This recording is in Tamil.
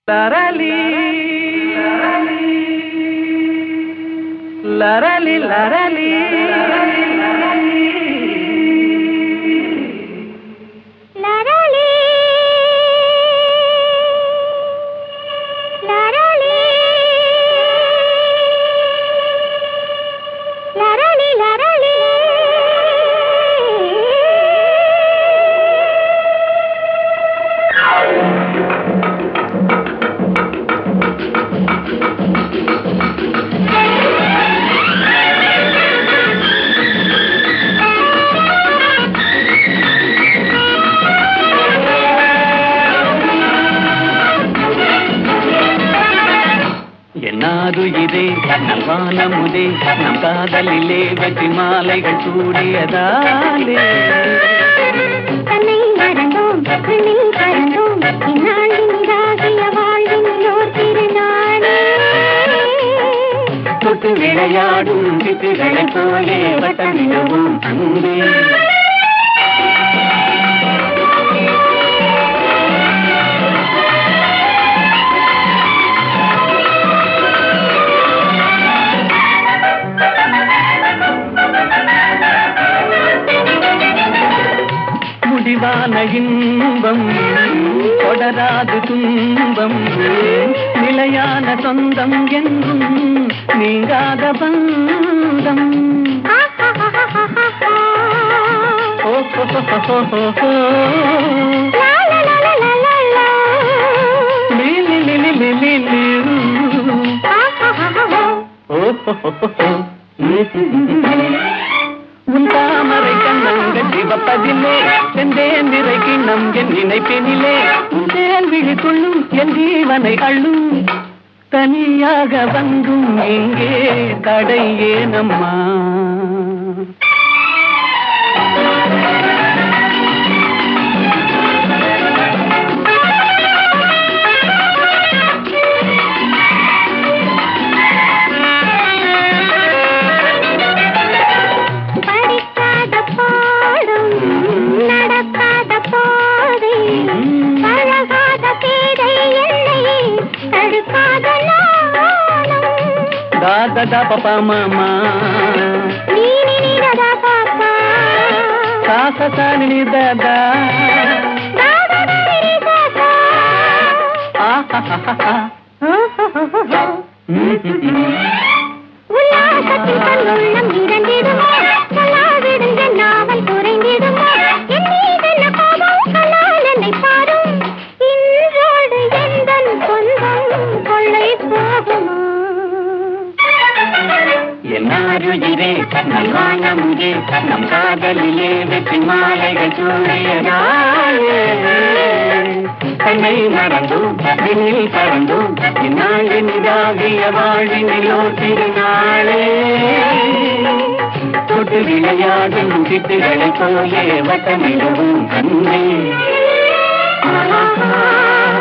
லரலி லரலி லரலி லரளி லரளி லரளி லரளி என்னாது இதே நல்வானமுதே நம் காதலிலே வெற்றி மாலைகள் சூடியதாலே தன்னை மறந்தோம் கண்ணில் பறந்தோம் இந்நாளின் இதாகிய வாழ்வினிலோர் திருநாளே தொட்டு விளையாடும் சிட்டுகளைப் போலே வட்டமிடவும் அன்பே முடிவான இன்பம் தொடராது துன்பம் நிலையான சொந்தம் என்றும் நீங்காத பந்தம் ஓ ஹோ ஹோ ஹோ ஹோ ஹோ. லா லா லா லா லா லா லா. லி லி லி லி லி லி லி. ஆஹாஹாஹா. ஓ ஹோ ஹோ ஹோ ஹோ. உன் தாமரை கண்ணங்கள் சிவப்பதிலே செந்தேன் நிறை கிண்ணம் என் நினைப்பினிலே உன் தேன் விழி கொள்ளும் என் ஜீவனை அள்ளும் தனியாக வந்தும் இங்கே தடை ஏனம்மா படிக்காத பாடும் நடக்காத போதை பழகாத பேதை என்னை தடுக்காத நாணம் தாத தப மாமா நீ நினைவதா பாப்பா சாச சாணி தாதா தாவதரி சாசா. ஆஹா உல்லாசத்தில் தன்னுள்ளம் நிறைந்திடுமோ சொல்லாவிடுங்க நாவல் குறைந்திடுமோ என் மீதென்ன கோபம் சொன்னால் என்னை பாரும் இன்றோடு எந்தன் சொந்தம் கொள்ளை போகுமோ என்னாருயிரே நல்வானமுதே நம் காதலிலே வெற்றி மாலைகள் சூடியதாலே தன்னை மறந்தும் விண்ணில் பறந்தும் இந்நாளின் இதாகிய வாழ்வினிலோ திருநாளே தொட்டு விளையாடும் சிட்டுகளைப் போலே வட்டமிடவும் கண்ணே ஆஹா